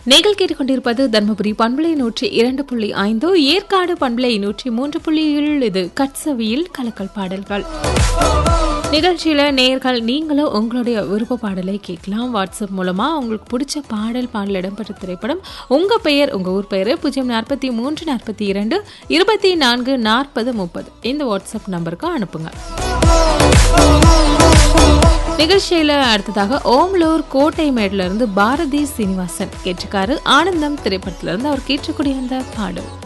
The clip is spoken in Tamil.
நீங்கள் கேட்டுக்கொண்டிருப்பது தர்மபுரி பண்பலை நூற்றி இரண்டு புள்ளி ஐந்து ஏற்காடு பண்பலை நூற்றி மூன்று புள்ளி ஏழு இது கட்சவியில் கலக்கல் பாடல்கள் நிகழ்ச்சியில நேயர்கள் நீங்களும் உங்களுடைய விருப்ப பாடலை கேட்கலாம் வாட்ஸ்அப் மூலமா உங்களுக்கு பிடிச்ச பாடல் பாடல் இடம்பெற்ற திரைப்படம் உங்க பெயர் உங்க ஊர் பெயர் பூஜ்ஜியம் நாற்பத்தி மூன்று நாற்பத்தி இரண்டு இருபத்தி நான்கு நாற்பது முப்பது இந்த வாட்ஸ்அப் நம்பருக்கு அனுப்புங்க நிகழ்ச்சியில அடுத்ததாக ஓம்லூர் கோட்டை மேட்ல இருந்து பாரதி சீனிவாசன் கேட்டிருக்காரு ஆனந்தம் திரைப்படத்துல இருந்து அவர் கேட்டக்கூடிய அந்த பாடல்